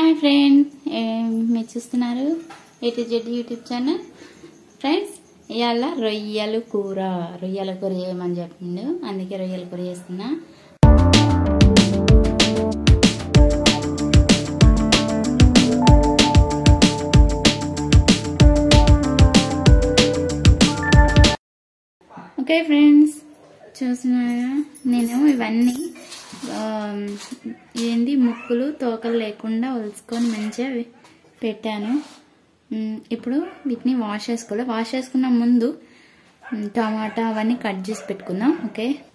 hi friends మీరు చూస్తున్నారు ఏటీ జెడ్ యూట్యూబ్ ఛానల్ ఫ్రెండ్స్ ఇవాళ రొయ్యలు కూర రొయ్యల కూర చేయమని చెప్పిండు అందుకే రొయ్యల కూర చేస్తున్నా ఓకే ఫ్రెండ్స్ చూస్తున్నారా నేను ఇవన్నీ ఆ, ఏంది ముక్కులు తోకలు లేకుండా ఒలుచుకొని మంచిగా వే- పెట్టాను ఉమ్, ఇప్పుడు వీటిని వాష్ చేసుకోవాలి వాష్ చేసుకున్న ముందు ఉమ్, టమాటా అవన్నీ కట్ చేసి పెట్టుకుందాం ఓకే